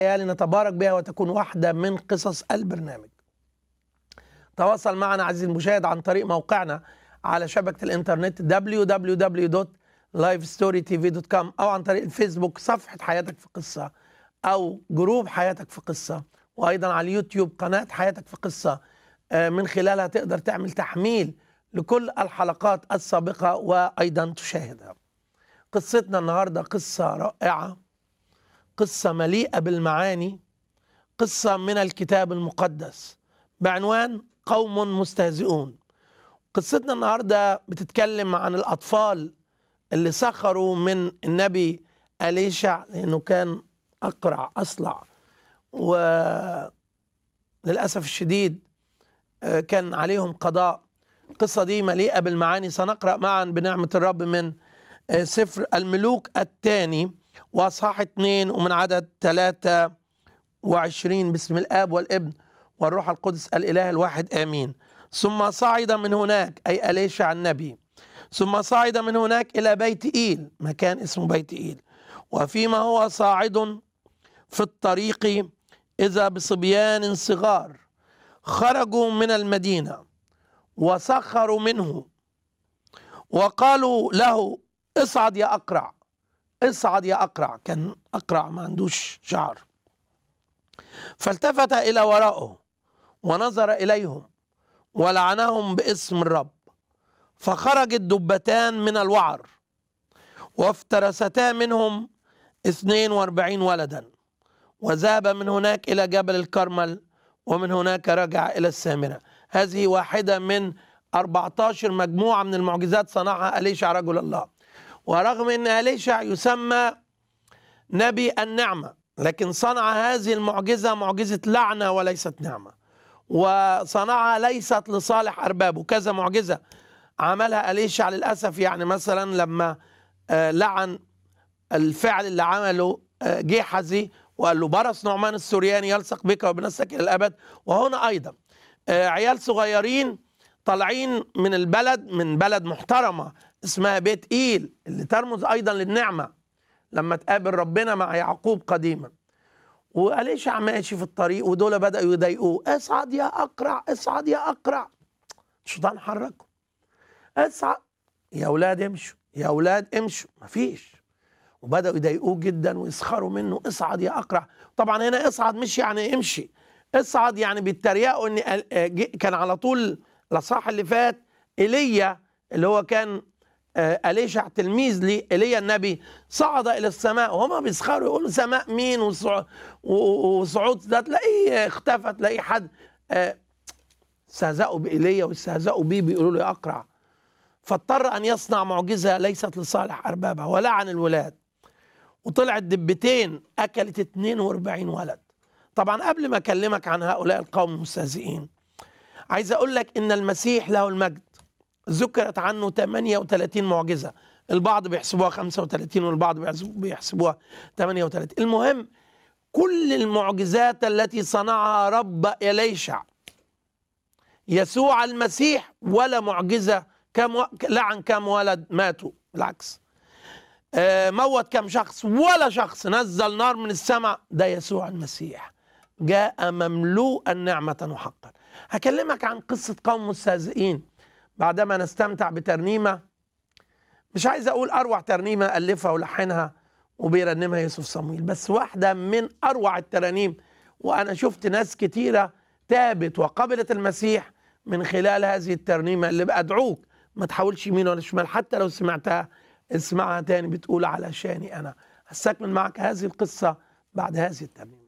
لنتبارك بها وتكون واحدة من قصص البرنامج تواصل معنا عزيزي المشاهد عن طريق موقعنا على شبكة الإنترنت www.livestorytv.com أو عن طريق الفيسبوك صفحة حياتك في قصة أو جروب حياتك في قصة وأيضا على اليوتيوب قناة حياتك في قصة آه، من خلالها تقدر تعمل تحميل لكل الحلقات السابقة وأيضا تشاهدها قصتنا النهاردة قصة رائعة قصة مليئة بالمعاني قصة من الكتاب المقدس بعنوان قوم مستهزئون قصتنا النهاردة بتتكلم عن الأطفال اللي سخروا من النبي أليشع لأنه كان أقرع أصلع وللأسف الشديد آه، كان عليهم قضاء القصة دي مليئة بالمعاني سنقرأ معا بنعمة الرب من آه، سفر الملوك الثاني وأصحاح اثنين ومن عدد ثلاثة وعشرين باسم الآب والابن والروح القدس الإله الواحد آمين ثم صعد من هناك أي أليشع النبي ثم صعد من هناك إلى بيت إيل مكان اسمه بيت إيل وفيما هو صاعد في الطريق إذا بصبيان صغار خرجوا من المدينة وسخروا منه وقالوا له اصعد يا أقرع اصعد يا أقرع كان أقرع ما عندوش شعر فالتفت إلى ورائه ونظر إليهم ولعنهم باسم الرب فخرجت دبتان من الوعر وافترستا منهم اثنين واربعين ولدا وذهب من هناك إلى جبل الكرمل ومن هناك رجع إلى السامرة هذه واحدة من 14 مجموعة من المعجزات صنعها أليشع رجل الله ورغم أن أليشع يسمى نبي النعمة لكن صنع هذه المعجزة معجزة لعنة وليست نعمة وصنعها ليست لصالح أربابه كذا معجزة عملها أليشع للأسف يعني مثلا لما آه، لعن الفعل اللي عمله آه، جيحزي وقال له برص نعمان السورياني يلصق بك وبنفسك إلى الأبد وهنا أيضا آه، عيال صغيرين طالعين من البلد من بلد محترمة اسمها بيت إيل اللي ترمز أيضا للنعمة لما تقابل ربنا مع يعقوب قديما وأليشع ماشي في الطريق ودول بدأوا يضايقوه اصعد يا أقرع اصعد يا أقرع الشيطان حركه اصعد يا أولاد امشوا يا أولاد امشوا مفيش وبدأوا يضايقوه جدا ويسخروا منه اصعد يا أقرع طبعا هنا اصعد مش يعني امشي اصعد يعني بيتريقوا ان ال- آه، جه- كان على طول الاصحاح اللي فات ايليا اللي هو كان آه، أليشع تلميذ لي ايليا النبي صعد الى السماء وهما بيسخروا يقولوا سماء مين وصع- و- و- وصعود ده تلاقيه اختفى تلاقيه حد آه، استهزأوا بإيليا واستهزأوا بيه بيقولوا له يا أقرع فاضطر أن يصنع معجزة ليست لصالح أربابها ولعن الولاد وطلعت دبتين أكلت 42 ولد طبعا قبل ما أكلمك عن هؤلاء القوم المستهزئين عايز أقول لك إن المسيح له المجد ذكرت عنه 38 معجزة البعض بيحسبوها 35 والبعض بيحسبوا- بيحسبوها 38 المهم كل المعجزات التي صنعها رب إليشع يسوع المسيح ولا معجزة كم و... لعن كم ولد ماتوا بالعكس آه، موت كم شخص ولا شخص نزل نار من السماء ده يسوع المسيح جاء مملوءا نعمة وحقا هكلمك عن قصة قوم مستهزئين بعدما نستمتع بترنيمة مش عايز أقول أروع ترنيمة ألفها ولحنها وبيرنمها يوسف صمويل بس واحدة من أروع الترانيم وأنا شفت ناس كتيرة تابت وقبلت المسيح من خلال هذه الترنيمة اللي بأدعوك ما تحاولش يمين ولا شمال حتى لو سمعتها اسمعها تاني بتقول علشاني أنا هستكمل معك هذه القصة بعد هذه الترنيمة